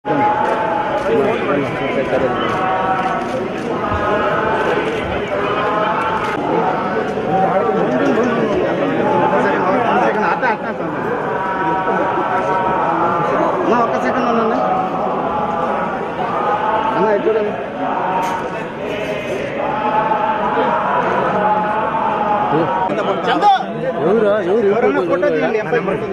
అన్న ఒక్క సెకండ్ అన్న అన్న ఇటు చూడండి ఎవరు ఎవరు ఎవరన్నా ఫోటో తీయండి అబ్బాయి ఫోటో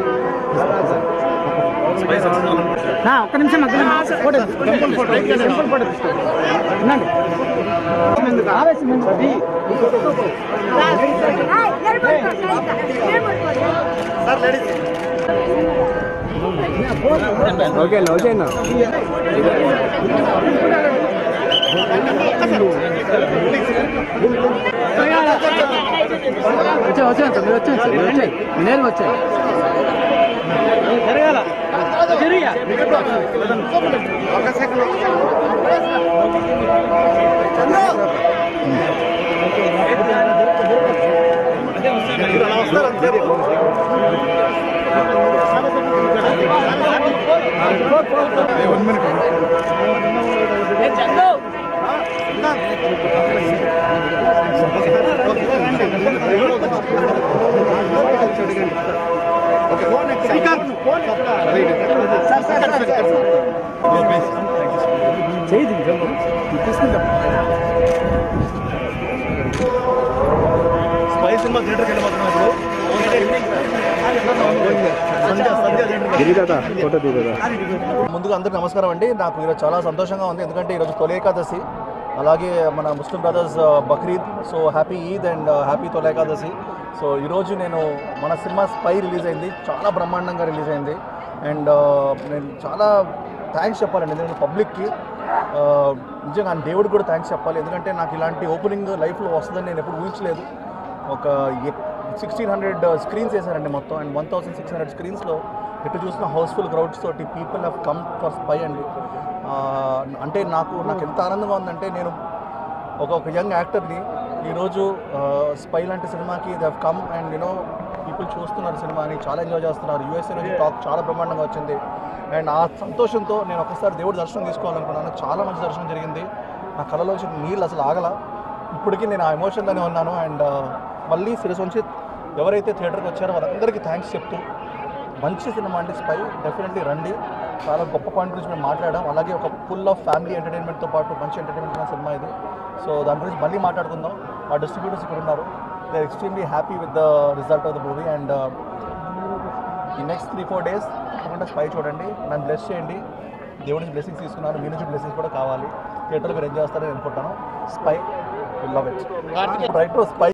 తీయండి. ఒక్క నిమిషం మధ్యలో photo temple photo temple photo తీసుకోండి వినండి ఆవేశం ఎందుకు? అది సార్ లేడీస్ ఓకే ఓకే అన్న వచ్చా వచ్చాను సార్ మీరు వచ్చాను సార్ మీరు వచ్చాయి నేను వచ్చాను జరగాల ఒక సెకండ్ చేయి తీసుకుంటాం స్పై సినిమా థియేటర్కి వెళ్ళిపోతున్నాం దిగుదా ఫోటో దిగుదా ముందుగా అందరికీ నమస్కారం అండి నాకు ఈరోజు చాలా సంతోషంగా ఉంది ఎందుకంటే ఈరోజు తొలి ఏకాదశి అలాగే మన Muslim brothers Bakrid so happy Eid and happy తొలి ఏకాదశి సో ఈరోజు నేను మన సినిమా స్పై రిలీజ్ అయింది చాలా బ్రహ్మాండంగా రిలీజ్ అయింది అండ్ నేను చాలా థ్యాంక్స్ చెప్పాలండి ఎందుకంటే పబ్లిక్కి నిజంగా ఆ దేవుడికి కూడా థ్యాంక్స్ చెప్పాలి ఎందుకంటే నాకు ఇలాంటి ఓపెనింగ్ లైఫ్లో వస్తుందని నేను ఎప్పుడు ఊహించలేదు ఒక సిక్స్టీన్ హండ్రెడ్ స్క్రీన్స్ వేశారండి మొత్తం and one thousand six hundred స్క్రీన్స్లో ఎటు చూసిన హౌస్ఫుల్ క్రౌడ్స్ తోటి people have come for Spy అండి ఆ, అంటే నాకు నాకు ఎంత ఆనందంగా ఉందంటే నేను ఒక ఒక యంగ్ యాక్టర్ని ఈరోజు స్పై లాంటి సినిమాకి they have come and you know people చూస్తున్నారు సినిమాని చాలా ఎంజాయ్ చేస్తున్నారు యూఎస్ఏ నుంచి టాక్ చాలా బ్రహ్మాండంగా వచ్చింది అండ్ ఆ సంతోషంతో నేను ఒకసారి దేవుడి దర్శనం తీసుకోవాలనుకున్నాను చాలా మంచి దర్శనం జరిగింది నా కళలోంచి నీళ్ళు అసలు ఆగల ఇప్పటికీ నేను ఆ ఎమోషన్లోనే ఉన్నాను అండ్ మళ్ళీ శిరసు నుంచి ఎవరైతే థియేటర్కి వచ్చారో వాళ్ళందరికీ థ్యాంక్స్ చెప్తూ మంచి సినిమా అంటే స్పై డెఫినెట్లీ రండి చాలా గొప్ప పాయింట్ గురించి మేము మాట్లాడాం అలాగే ఒక ఫుల్ ఆఫ్ ఫ్యామిలీ ఎంటర్టైన్మెంట్తో పాటు మంచి ఎంటర్టైన్మెంట్ ఉన్న సినిమా ఇది సో దాని గురించి మళ్ళీ మాట్లాడుకుందాం మా డిస్ట్రిబ్యూటర్స్ ఇక్కడ ఉన్నారు they are extremely happy with the result of the movie and ఈ నెక్స్ట్ త్రీ ఫోర్ డేస్ తప్పకుండా స్పై చూడండి నన్ను బ్లెస్ చేయండి దేవుడి నుంచి బ్లెస్సింగ్స్ తీసుకున్నాను మీ నుంచి బ్లెస్సింగ్స్ కూడా కావాలి థియేటర్లో మీరు ఎంజాయ్ చేస్తారని అనుకుంటాను Spy love it right spy